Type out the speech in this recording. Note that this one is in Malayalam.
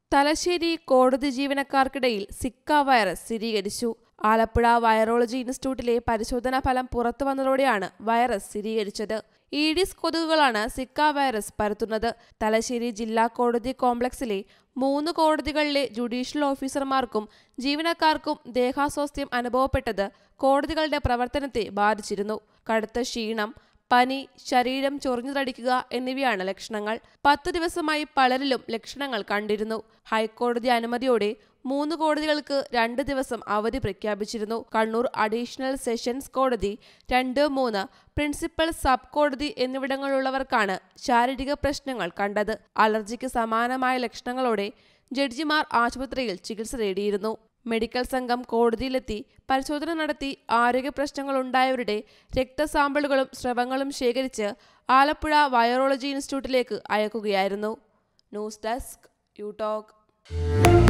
തലശ്ശേരി കോടതി ജീവനക്കാർക്കിടയിൽ സിക്ക വൈറസ് സ്ഥിരീകരിച്ചു ആലപ്പുഴ വൈറോളജി ഇൻസ്റ്റിറ്റ്യൂട്ടിലെ പരിശോധനാ ഫലം പുറത്തു വന്നതോടെയാണ് വൈറസ് സ്ഥിരീകരിച്ചത് ഈഡിസ് കൊതുകുകളാണ് സിക്ക വൈറസ് പരത്തുന്നത് തലശ്ശേരി ജില്ലാ കോടതി കോംപ്ലക്സിലെ മൂന്ന് കോടതികളിലെ ജുഡീഷ്യൽ ഓഫീസർമാർക്കും ജീവനക്കാർക്കും ദേഹാസ്വാസ്ഥ്യം അനുഭവപ്പെട്ടത് കോടതികളുടെ പ്രവർത്തനത്തെ ബാധിച്ചിരുന്നു കടുത്ത ക്ഷീണം പനി ശരീരം ചൊറിഞ്ഞു തടിക്കുക എന്നിവയാണ് ലക്ഷണങ്ങൾ പത്ത് ദിവസമായി പലരിലും ലക്ഷണങ്ങൾ കണ്ടിരുന്നു ഹൈക്കോടതി അനുമതിയോടെ മൂന്ന് കോടതികൾക്ക് രണ്ട് ദിവസം അവധി പ്രഖ്യാപിച്ചിരുന്നു കണ്ണൂർ അഡീഷണൽ സെഷൻസ് കോടതി രണ്ട് മൂന്ന് പ്രിൻസിപ്പൽ സബ് കോടതി എന്നിവിടങ്ങളിലുള്ളവർക്കാണ് ശാരീരിക പ്രശ്നങ്ങൾ കണ്ടത് അലർജിക്ക് സമാനമായ ലക്ഷണങ്ങളോടെ ജഡ്ജിമാർ ആശുപത്രിയിൽ ചികിത്സ തേടിയിരുന്നു മെഡിക്കൽ സംഘം കോടതിയിലെത്തി പരിശോധന നടത്തി ആരോഗ്യ പ്രശ്നങ്ങളുണ്ടായവരുടെ രക്തസാമ്പിളുകളും സ്രവങ്ങളും ശേഖരിച്ച് ആലപ്പുഴ വൈറോളജി ഇൻസ്റ്റിറ്റ്യൂട്ടിലേക്ക് അയക്കുകയായിരുന്നു ന്യൂസ് ഡെസ്ക് യു ടോക്ക്